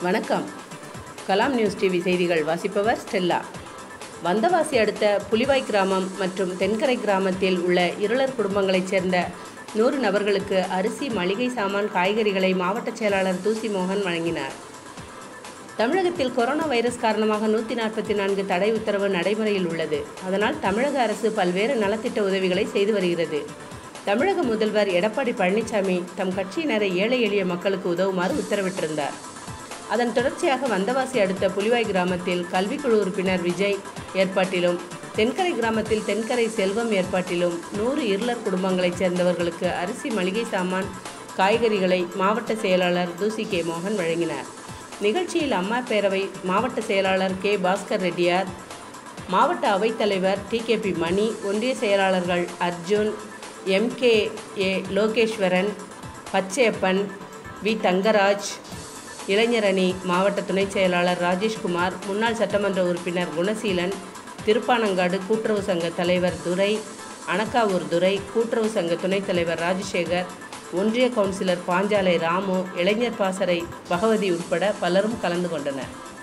வணக்கம் Kalam news TV செய்திகள் வாசிப்பவர் ஸ்டெல்லா வந்தவாசி அடுத்த புலிவாய் கிராமம் மற்றும் தென்கரை கிராமத்தில் உள்ள இருளர் குடும்பங்களைச் சேர்ந்த நூறு நபர்களுக்கு அரிசி மளிகை சாமான் காய்கறிகளை மாவட்ட செயலாளர் தூசி மோகன் வழங்கினார் தமிழகத்தில் கொரோனா வைரஸ் காரணமாக நூற்றி நாற்பத்தி நான்கு தடை உத்தரவு நடைமுறையில் உள்ளது அதனால் தமிழக அரசு பல்வேறு நலத்திட்ட உதவிகளை செய்து வருகிறது தமிழக முதல்வர் எடப்பாடி பழனிசாமி தம் கட்சியினரை ஏழை எளிய மக்களுக்கு உதவுமாறு உத்தரவிட்டிருந்தார் அதன் தொடர்ச்சியாக வந்தவாசி அடுத்த புலிவாய் கிராமத்தில் கல்விக்குழு உறுப்பினர் விஜய் ஏற்பாட்டிலும் தென்கரை கிராமத்தில் தென்கரை செல்வம் ஏற்பாட்டிலும் நூறு இருளர் குடும்பங்களைச் சேர்ந்தவர்களுக்கு அரிசி மளிகை சாமான் காய்கறிகளை மாவட்ட செயலாளர் தூசி கே மோகன் வழங்கினார் நிகழ்ச்சியில் அம்மா பேரவை மாவட்ட செயலாளர் கே பாஸ்கர் ரெட்டியார் மாவட்ட அவைத்தலைவர் டி கே பி மணி ஒன்றிய செயலாளர்கள் Arjun M K A Lokeswaran Pachaiyappan V Thangaraj இளைஞரணி மாவட்ட துணைச் செயலாளர் ராஜேஷ்குமார் முன்னாள் சட்டமன்ற உறுப்பினர் குணசீலன் திருப்பானங்காடு கூட்டுறவு சங்க தலைவர் துரை அணக்காவூர் துரை கூட்டுறவு சங்க துணைத் தலைவர் ராஜசேகர் ஒன்றிய கவுன்சிலர் பாஞ்சாலை ராமு இளைஞர் பாசறை பகவதி உட்பட பலரும் கலந்து கொண்டனர்